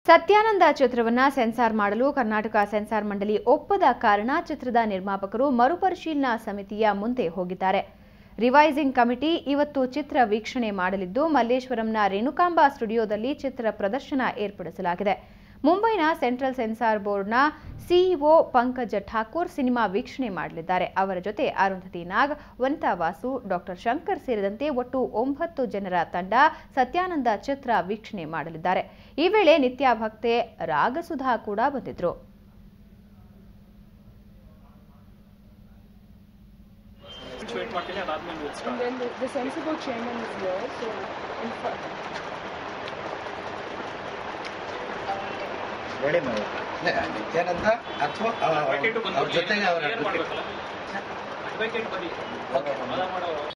ಸತ್ಯಾನಂದ ಚಿತ್ರವನ್ನ ಸೆನ್ಸಾರ್ ಮಾಡಲು ಕರ್ನಾಟಕ ಸೆನ್ಸಾರ್ ಮಂಡಳಿ ಒಪ್ಪದ ಕಾರಣ ಚಿತ್ರದ ನಿರ್ಮಾಪಕರು ಮರುಪರಿಶೀಲನಾ ಸಮಿತಿಯ ಮುಂದೆ ಹೋಗಿದ್ದಾರೆ ರಿವೈಸಿಂಗ್ ಕಮಿಟಿ ಇವತ್ತು ಚಿತ್ರ ವೀಕ್ಷಣೆ ಮಾಡಲಿದ್ದು ಮಲ್ಲೇಶ್ವರಂನ ರೇಣುಕಾಂಬ ಸ್ಟುಡಿಯೋದಲ್ಲಿ ಚಿತ್ರ ಪ್ರದರ್ಶನ ಏರ್ಪಡಿಸಲಾಗಿದೆ ಮುಂಬೈನ ಸೆಂಟ್ರಲ್ ಸೆನ್ಸಾರ್ ಬೋರ್ಡ್ನ ಸಿಇಒ ಪಂಕಜ ಠಾಕೂರ್ ಸಿನಿಮಾ ವೀಕ್ಷಣೆ ಮಾಡಲಿದ್ದಾರೆ ಅವರ ಜೊತೆ ಅರುಂಧತಿ ನಾಗ್ ವನಿತಾ ವಾಸು ಡಾಕ್ಟರ್ ಶಂಕರ್ ಸೇರಿದಂತೆ ಒಟ್ಟು ಒಂಬತ್ತು ಜನರ ತಂಡ ಸತ್ಯಾನಂದ ಚಿತ್ರ ವೀಕ್ಷಣೆ ಮಾಡಲಿದ್ದಾರೆ ಈ ವೇಳೆ ನಿತ್ಯ ಭಕ್ತೆ ರಾಗಸುಧಾ ಕೂಡ ಬಂದಿದ್ರು ವೇಟ್ ಮಾಡ್ತೀನಿ ಅದಾದ್ಮೇಲೆ we'll start. And then the, the sensible chairman is here, so in front. Ready ಮಾಡಿ ನಿತ್ಯಾನಂದ ಅಥವಾ Advocate ಬಂದು ಅವ್ರ ಜೊತೆಗೆ ಅವರ clear ಮಾಡ್ಬೇಕಲ್ಲ? Advocate ಬನ್ನಿ. ಓಕೆ ವಾದ ಮಾಡೋ